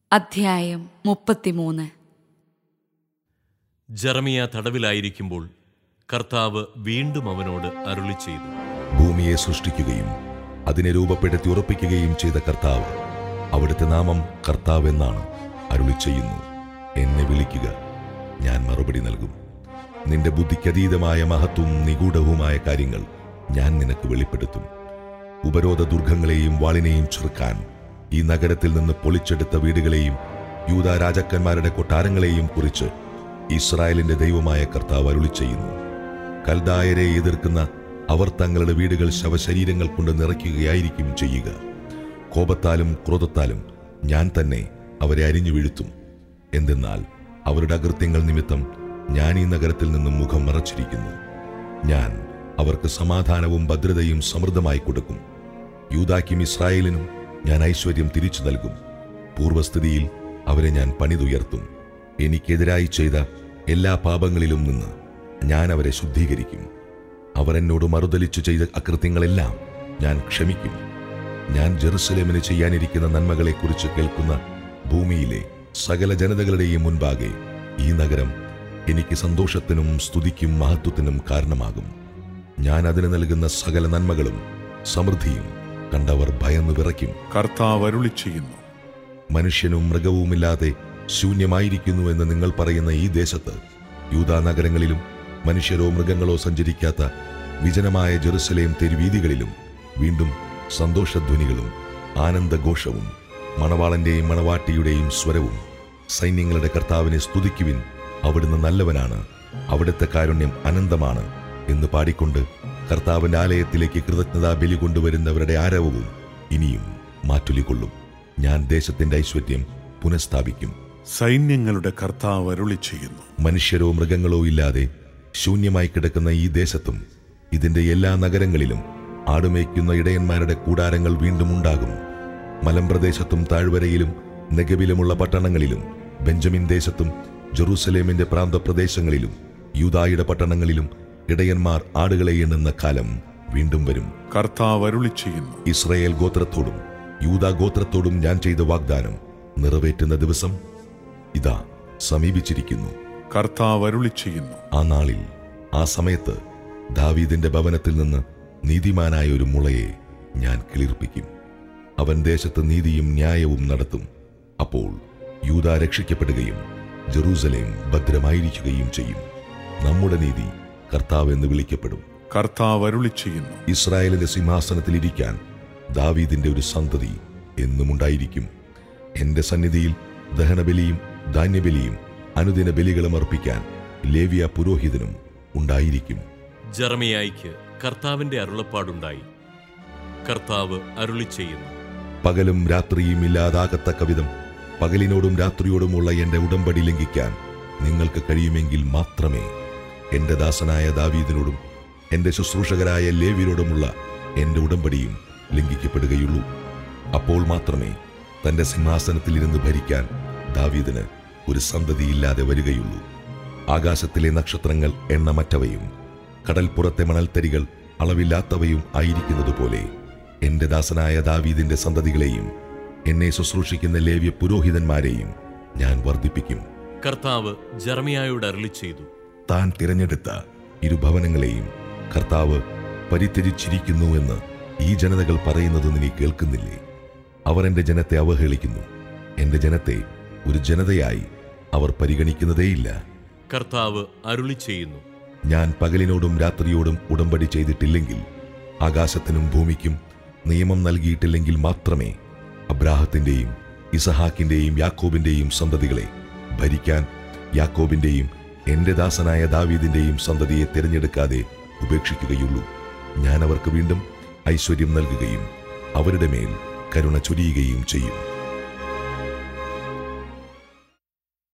അധ്യായം മുപ്പത്തിമൂന്ന് ജെറമിയ തടവിലായിരിക്കുമ്പോൾ കർത്താവ് വീണ്ടും അവനോട് അരുളി ചെയ്തു ഭൂമിയെ സൃഷ്ടിക്കുകയും അതിനെ രൂപപ്പെടുത്തി ഉറപ്പിക്കുകയും ചെയ്ത കർത്താവ് അവിടുത്തെ നാമം കർത്താവ് എന്നാണ് അരുളി ചെയ്യുന്നു എന്നെ വിളിക്കുക ഞാൻ മറുപടി നൽകും നിന്റെ ബുദ്ധിക്കതീതമായ മഹത്വവും നിഗൂഢവുമായ കാര്യങ്ങൾ ഞാൻ നിനക്ക് വെളിപ്പെടുത്തും ഉപരോധ ദുർഗങ്ങളെയും വാളിനെയും ചെറുക്കാൻ ഈ നഗരത്തിൽ നിന്ന് പൊളിച്ചെടുത്ത വീടുകളെയും യൂത രാജാക്കന്മാരുടെ കൊട്ടാരങ്ങളെയും കുറിച്ച് ഇസ്രായേലിന്റെ ദൈവമായ കർത്താവ് അരുളി ചെയ്യുന്നു കൽദായരെ എതിർക്കുന്ന അവർ തങ്ങളുടെ വീടുകൾ ശവശരീരങ്ങൾ കൊണ്ട് നിറയ്ക്കുകയായിരിക്കും ചെയ്യുക കോപത്താലും ക്രോധത്താലും ഞാൻ തന്നെ അവരെ അരിഞ്ഞു വീഴ്ത്തും എന്തെന്നാൽ അവരുടെ അകൃത്യങ്ങൾ നിമിത്തം ഞാൻ ഈ നഗരത്തിൽ നിന്നും മുഖം മറച്ചിരിക്കുന്നു ഞാൻ അവർക്ക് സമാധാനവും ഭദ്രതയും സമൃദ്ധമായി കൊടുക്കും യൂതാക്കും ഇസ്രായേലിനും ഞാൻ ഐശ്വര്യം തിരിച്ചു നൽകും പൂർവസ്ഥിതിയിൽ അവരെ ഞാൻ പണിതുയർത്തും എനിക്കെതിരായി ചെയ്ത എല്ലാ പാപങ്ങളിലും നിന്ന് ഞാൻ അവരെ ശുദ്ധീകരിക്കും അവർ എന്നോട് മറുതലിച്ചു ചെയ്ത അകൃത്യങ്ങളെല്ലാം ഞാൻ ക്ഷമിക്കും ഞാൻ ജെറുസലേമിന് ചെയ്യാനിരിക്കുന്ന നന്മകളെക്കുറിച്ച് കേൾക്കുന്ന ഭൂമിയിലെ സകല ജനതകളുടെയും മുൻപാകെ ഈ നഗരം എനിക്ക് സന്തോഷത്തിനും സ്തുതിക്കും മഹത്വത്തിനും കാരണമാകും ഞാൻ അതിന് നൽകുന്ന സകല നന്മകളും സമൃദ്ധിയും കണ്ടവർ ഭയന്നു വിറയ്ക്കും കർത്താവ് അരുളി ചെയ്യുന്നു മനുഷ്യനും മൃഗവുമില്ലാതെ ശൂന്യമായിരിക്കുന്നു എന്ന് നിങ്ങൾ പറയുന്ന ഈ ദേശത്ത് യൂതാ നഗരങ്ങളിലും മനുഷ്യരോ മൃഗങ്ങളോ സഞ്ചരിക്കാത്ത വിജനമായ ജെറുസലേം തെരുവീതികളിലും വീണ്ടും സന്തോഷധ്വനികളും ആനന്ദഘോഷവും മണവാളന്റെയും മണവാട്ടിയുടെയും സ്വരവും സൈന്യങ്ങളുടെ കർത്താവിനെ സ്തുതിക്കുവിൻ അവിടുന്ന് നല്ലവനാണ് അവിടുത്തെ കാരുണ്യം അനന്തമാണ് എന്ന് പാടിക്കൊണ്ട് കർത്താവിന്റെ ആലയത്തിലേക്ക് കൃതജ്ഞതാ ബലി കൊണ്ടുവരുന്നവരുടെ ആരവവും ഇനിയും മാറ്റൊലിക്കൊള്ളും ഞാൻ ദേശത്തിന്റെ ഐശ്വര്യം പുനഃസ്ഥാപിക്കും സൈന്യങ്ങളുടെ കർത്താവ് അരുളി ചെയ്യുന്നു മനുഷ്യരോ മൃഗങ്ങളോ ഇല്ലാതെ ശൂന്യമായി കിടക്കുന്ന ഈ ദേശത്തും ഇതിന്റെ എല്ലാ നഗരങ്ങളിലും ആടുമേയ്ക്കുന്ന ഇടയന്മാരുടെ കൂടാരങ്ങൾ വീണ്ടും ഉണ്ടാകും മലമ്പ്രദേശത്തും താഴ്വരയിലും നെഗവിലുമുള്ള പട്ടണങ്ങളിലും ബെഞ്ചമിൻ ദേശത്തും ജെറൂസലേമിന്റെ പ്രാന്തപ്രദേശങ്ങളിലും യൂതായുടെ പട്ടണങ്ങളിലും ഇടയന്മാർ ആടുകളെ എണ്ണുന്ന കാലം വീണ്ടും വരും കർത്താവ് അരുളി ചെയ്യുന്നു ഇസ്രയേൽ ഗോത്രത്തോടും യൂദാ ഗോത്രത്തോടും ഞാൻ ചെയ്ത വാഗ്ദാനം നിറവേറ്റുന്ന ദിവസം ഇതാ സമീപിച്ചിരിക്കുന്നു കർത്താവ് അരുളി ചെയ്യുന്നു ആ നാളിൽ ആ സമയത്ത് ദാവീദിന്റെ ഭവനത്തിൽ നിന്ന് നീതിമാനായ ഒരു മുളയെ ഞാൻ കിളിർപ്പിക്കും അവൻ ദേശത്ത് നീതിയും ന്യായവും നടത്തും അപ്പോൾ യൂദ രക്ഷിക്കപ്പെടുകയും ജെറൂസലേം ഭദ്രമായിരിക്കുകയും ചെയ്യും നമ്മുടെ നീതി കർത്താവ് എന്ന് വിളിക്കപ്പെടും കർത്താവ് അരുളി ചെയ്യുന്നു ഇസ്രായേലിന്റെ സിംഹാസനത്തിൽ ഇരിക്കാൻ ദാവീദിന്റെ ഒരു സന്തതി എന്നുമുണ്ടായിരിക്കും എന്റെ സന്നിധിയിൽ ദഹനബലിയും ധാന്യബലിയും അനുദിന ബലികളും അർപ്പിക്കാൻ ലേവിയ പുരോഹിതനും ഉണ്ടായിരിക്കും ജെറമിയായിക്ക് കർത്താവിന്റെ അരുളപ്പാടുണ്ടായി കർത്താവ് അരുളി ചെയ്യുന്നു പകലും രാത്രിയും ഇല്ലാതാകത്തക്ക വിധം പകലിനോടും രാത്രിയോടുമുള്ള എന്റെ ഉടമ്പടി ലംഘിക്കാൻ നിങ്ങൾക്ക് കഴിയുമെങ്കിൽ മാത്രമേ എന്റെ ദാസനായ ദാവീദിനോടും എന്റെ ശുശ്രൂഷകരായ ലേവിയരോടുമുള്ള എന്റെ ഉടമ്പടിയും ലംഘിക്കപ്പെടുകയുള്ളൂ അപ്പോൾ മാത്രമേ തന്റെ സിംഹാസനത്തിൽ ഇരുന്ന് ഭരിക്കാൻ ദാവീദിന് ഒരു സന്തതിയില്ലാതെ വരികയുള്ളൂ ആകാശത്തിലെ നക്ഷത്രങ്ങൾ എണ്ണമറ്റവയും കടൽപ്പുറത്തെ മണൽത്തരികൾ അളവില്ലാത്തവയും ആയിരിക്കുന്നതുപോലെ എന്റെ ദാസനായ ദാവീദിന്റെ സന്തതികളെയും എന്നെ ശുശ്രൂഷിക്കുന്ന ലേവ്യ പുരോഹിതന്മാരെയും ഞാൻ വർദ്ധിപ്പിക്കും കർത്താവ് ജെറമിയായോട് അരുളി ചെയ്തു താൻ തിരഞ്ഞെടുത്ത ഇരുഭവനങ്ങളെയും കർത്താവ് പരിത്യജിച്ചിരിക്കുന്നുവെന്ന് ഈ ജനതകൾ പറയുന്നത് നീ കേൾക്കുന്നില്ലേ അവർ എന്റെ ജനത്തെ അവഹേളിക്കുന്നു എന്റെ ജനത്തെ ഒരു ജനതയായി അവർ പരിഗണിക്കുന്നതേയില്ല കർത്താവ് അരുളി ചെയ്യുന്നു ഞാൻ പകലിനോടും രാത്രിയോടും ഉടമ്പടി ചെയ്തിട്ടില്ലെങ്കിൽ ആകാശത്തിനും ഭൂമിക്കും നിയമം നൽകിയിട്ടില്ലെങ്കിൽ മാത്രമേ അബ്രാഹത്തിന്റെയും ഇസഹാക്കിന്റെയും യാക്കോബിന്റെയും സന്തതികളെ ഭരിക്കാൻ യാക്കോബിന്റെയും എന്റെ ദാസനായ ദാവീദിന്റെയും സന്തതിയെ തിരഞ്ഞെടുക്കാതെ ഉപേക്ഷിക്കുകയുള്ളൂ ഞാൻ അവർക്ക് വീണ്ടും ഐശ്വര്യം നൽകുകയും അവരുടെ മേൽ കരുണ ചൊരിയുകയും ചെയ്യും